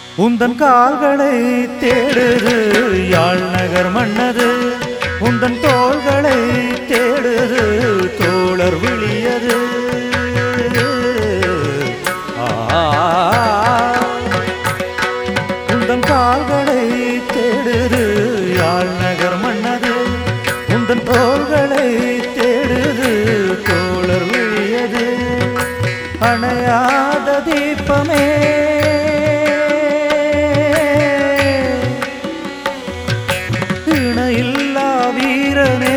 உந்தன் கால்களை தேடுது யாழ் நகர் மன்னது உந்தன் தோள்களை தேடுது தோழர் விழியது ஆ உந்தன் கால்களை தேடுது யாழ் நகர் மன்னது உந்தன் தோள்களை தேடுது தோழர் விழியது அணையாத தீபமே இணையில்லா வீரனே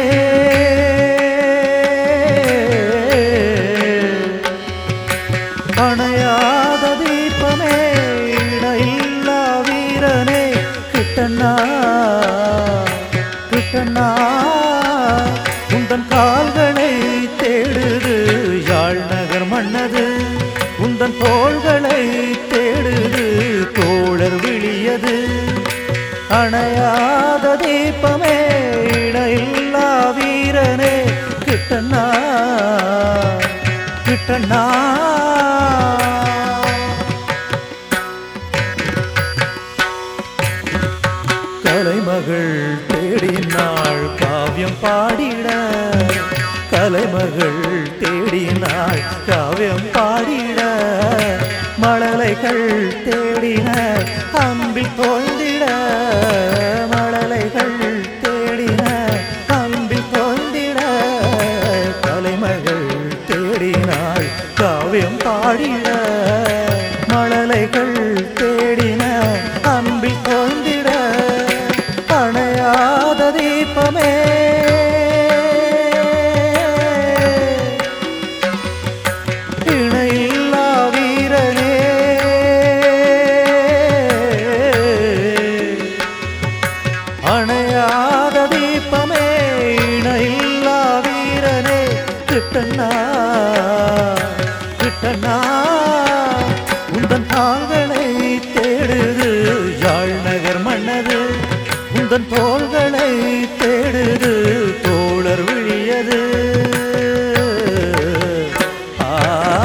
அணையாத தீபமே இணையில்லா வீரனே கிட்டண்ணா கிட்டண்ணா உந்தன் கால்களை தேடுது யாழ் நகர் மன்னது உந்தன் தோள்களை தேடுது தோழர் விழியது அணையாத தீபமே இடையில்லா வீரனே கிட்டண்ணா கிட்டண்ணா கலைமகள் தேடினாள் காவியம் பாடிட கலைமகள் தேடினாள் காவியம் பாடிட மழலைகள் தேடின அம்பில் தோய்ந்திட மழலைகள் தேடின அம்பில் தோய்ந்திட கலைமகள் தேடினாள் காவியம் பாடிட மழலைகள் தேடின அம்பில் தோய்ந்திட அணையாத தீபமே இணையில்லா வீரனே அணையாத தீபமே இணையில்லா வீரனே கிட்டண்ணா கிட்டண்ணா உந்தன் தாள்களை தேடுது யாழ் நகர் மன்னது உந்தன் தோள்களை தேடுது தோழர் விழியது ஆ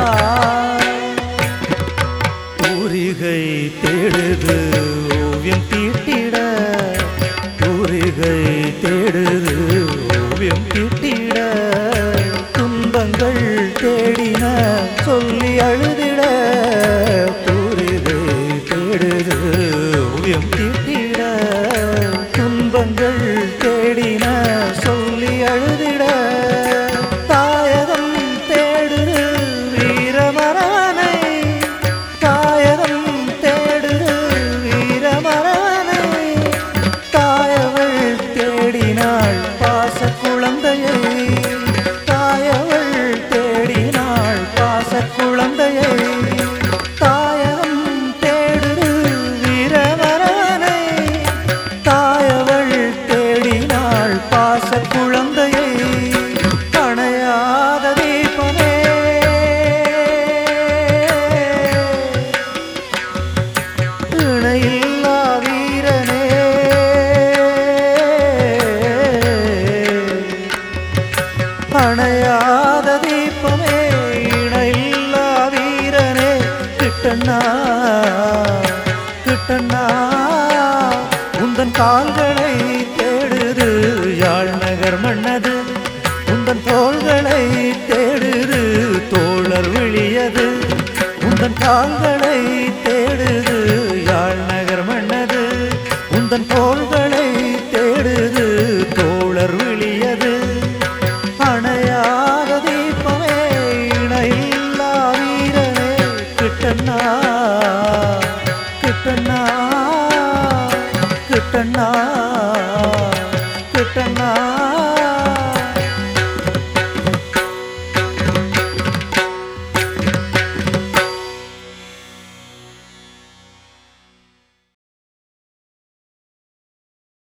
பூரிகை தேடுது ஓவியம் தீட்டிட பூரிகை தேடுது ஓவியம் தீட்டிட துன்பங்கள் தேடின சொல்லி அழுதிட பூரிகை தேடுது ஓவியம் தீட்டிட துன்பங்கள் தேடின சொல்லி அழுதிட தாயகம் தேடுது வீரமரவனை தாயகம் தேடுது வீரமரவனை தாயவள் தேடினாள் பாச குழந்தையை தாயவள் தேடினாள் பாச குழந்தையை தாயகம் தேடுது வீரமரவனை தாயவள் தேடினாள் பாச குழந்தையை அணையாத தீபமே இணையில்லா வீரனே அணையாத தீபமே இணையில்லா வீரனே கிட்டண்ணா கிட்டண்ணா உந்தன் கால்களை தேடுது யாழ் நகர் மன்னது உந்தன் தோள்களை தேடுது தோழர் விழியது உந்தன் கால்களை தேடுது யாழ் நகர் மன்னது உந்தன் தோள்களை